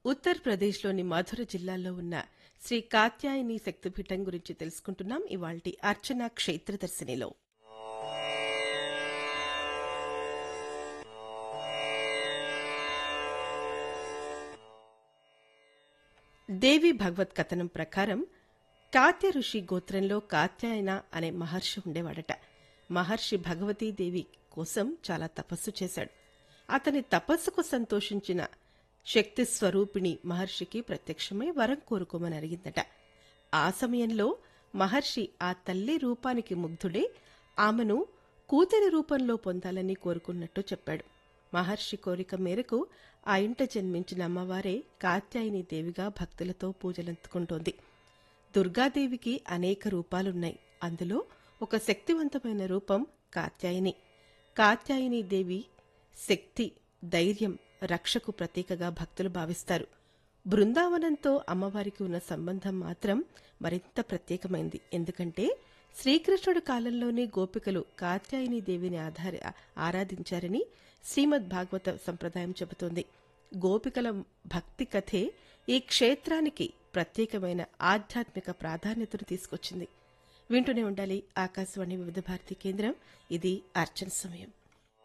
ఉత్తరప్రదేశ్లోని మధుర జిల్లాలో ఉన్న శ్రీ కాత్యాయని శక్తిపీఠం గురించి తెలుసుకుంటున్నాం ఇవాల్టి అర్చన క్షేత్రదర్శినిలో దేవి భగవత్ కథనం ప్రకారం కాత్య ఋషి గోత్రంలో కాత్యాయన అనే మహర్షి ఉండేవాడట మహర్షి భగవతీదేవి కోసం చాలా తపస్సు చేశాడు అతని తపస్సుకు సంతోషించిన శక్తి స్వరూపిణి మహర్షికి ప్రత్యక్షమై వరం కోరుకోమని అడిగిందట ఆ సమయంలో మహర్షి ఆ తల్లి రూపానికి ముగ్ధుడే ఆమెను కూతురి రూపంలో పొందాలని కోరుకున్నట్టు చెప్పాడు మహర్షి కోరిక మేరకు ఆ ఇంట జన్మించిన అమ్మవారే కాత్యాయని దేవిగా భక్తులతో పూజలందుకుంటోంది దుర్గాదేవికి అనేక రూపాలున్నాయి అందులో ఒక శక్తివంతమైన రూపం కాత్యాయని కాత్యాయని దేవి శక్తి ధైర్యం రక్షకు ప్రతీకగా భక్తులు భావిస్తారు బృందావనంతో అమ్మవారికి ఉన్న సంబంధం మాత్రం మరింత ప్రత్యేకమైంది ఎందుకంటే శ్రీకృష్ణుడి కాలంలోనే గోపికలు కాత్యాయని దేవిని ఆధార ఆరాధించారని శ్రీమద్ భాగవత సంప్రదాయం చెబుతోంది గోపికల భక్తి కథే ఈ క్షేత్రానికి ప్రత్యేకమైన ఆధ్యాత్మిక ప్రాధాన్యతను తీసుకొచ్చింది వింటూనే ఉండాలి ఆకాశవాణి వివిధ భారతి కేంద్రం ఇది అర్చన సమయం